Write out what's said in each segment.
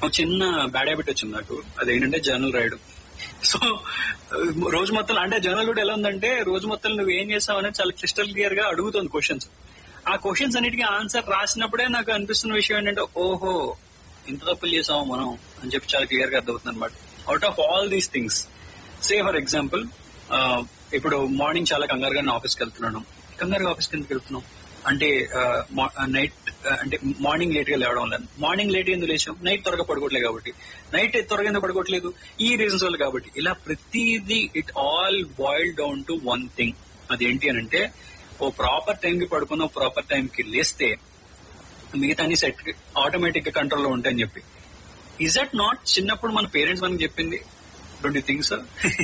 ఒక చిన్న bad habit వచ్చింది నాకు అదేంటంటే జర్నల్ రాయడం సో రోజు మొత్తం అంటే జర్నల్ కూడా ఎలా ఉందంటే రోజు మొత్తం నువ్వు ఏం చేసావు అనేది చాలా క్రిస్టల్ క్లియర్ గా అడుగుతుంది క్వశ్చన్స్ ఆ క్వశ్చన్స్ అన్నిటికీ ఆన్సర్ రాసినప్పుడే నాకు అనిపిస్తున్న విషయం ఏంటంటే ఓహో ఇంత తప్పులు చేసాము మనం అని చెప్పి చాలా క్లియర్ గా అర్థమవుతుంది అనమాట out of all these things say for example ఇప్పుడు మార్నింగ్ చాలా కంగారుగా నేను ఆఫీస్కి వెళ్తున్నాను కంగారుగా ఆఫీస్కి ఎందుకు వెళ్తున్నాం అంటే నైట్ అంటే మార్నింగ్ లేట్ గా లేవడం వల్ల మార్నింగ్ లేట్ ఎందుకు లేచాం నైట్ త్వరగా పడుకోవట్లేదు కాబట్టి నైట్ త్వరగా ఎందుకు పడుకోవట్లేదు ఈ రీజన్స్ వల్ల కాబట్టి ఇలా ప్రతిదీ it all boil down to one thing అదేంటి అని అంటే ఓ ప్రాపర్ టైం కి పడుకున్న ప్రాపర్ టైం కి లేస్తే మిగతా అన్ని సెట్ ఆటోమేటిక్ గా కంట్రోల్లో ఉంటాయని చెప్పి ఇజ్ దట్ నాట్ చిన్నప్పుడు మన పేరెంట్స్ మనకి చెప్పింది డోంట్ యూ థింక్ సో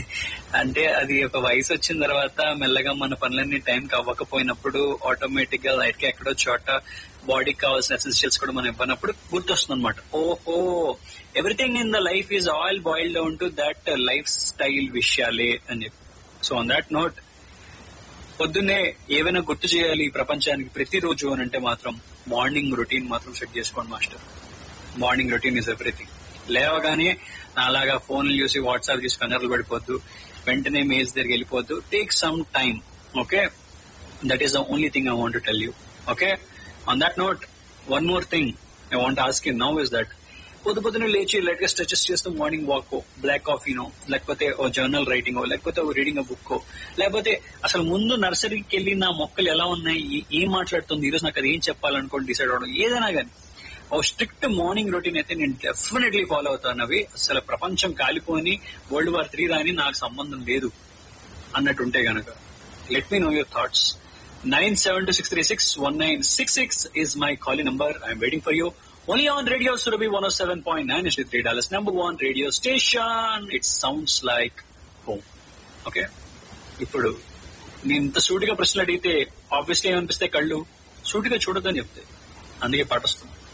అంటే అది ఒక వయసు వచ్చిన తర్వాత మెల్లగా మన పనులన్నీ టైంకి అవ్వకపోయినప్పుడు ఆటోమేటిక్ గా లైట్ కి ఎక్కడో చోట బాడీకి కావాల్సిన ఎసెన్షియల్స్ కూడా మనం ఇవ్వనప్పుడు గుర్తొస్తుంది అనమాట ఓహో everything in the life is all boil down to that lifestyle విషయాలే అని చెప్పి సో ఆన్ దాట్ నోట్ పొద్దున్నే ఏవైనా గుర్తు చేయాలి ఈ ప్రపంచానికి ప్రతిరోజు అని అంటే మాత్రం మార్నింగ్ రొటీన్ మాత్రం సెట్ చేసుకోండి master morning routine is everything లేవగానే అలాగా ఫోన్లు చూసి వాట్సాప్ చూసి కంగారులు పడిపోద్దు వెంటనే మెయిల్స్ దగ్గరికి వెళ్ళిపోద్దు take some time okay that is the only thing I want tell you okay on that note one more thing I want ask you now is that పొద్దు పొద్దున లేచి లైట్ గా స్ట్రెచెస్ చేస్తూ morning walk black కాఫీనో లేకపోతే ఓ journal writing లేకపోతే ఓ reading book లేకపోతే అసలు ముందు నర్సరీకి వెళ్ళి నా మొక్కలు ఎలా ఉన్నాయి ఏ- ఏం మాట్లాడుతుంది ఈరోజు నాకు అది ఏం చెప్పాలనుకోండి డిసైడ్ అవడం ఏదైనా కానీ ఓ స్ట్రిక్ట్ మార్నింగ్ రొటీన్ అయితే నేను డెఫినెట్లీ ఫాలో అవుతాను అవి అసలు ప్రపంచం కాలిపోని వరల్డ్ వార్ త్రీ రాని నాకు సంబంధం లేదు అన్నట్టు ఉంటే గనక let me know your thoughts nine seven two six three six one nine six six is my calling number I'm waiting for you only on radio Surabhi one seven point nine is three dollars number one radio station it sounds like home okay ఇప్పుడు నేను ఇంత సూటిగా ప్రశ్నలు అడిగితే obviously ఏమనిపిస్తే కళ్ళు సూటిగా చూడొద్దని చెప్తే అందుకే పాట వస్తుంది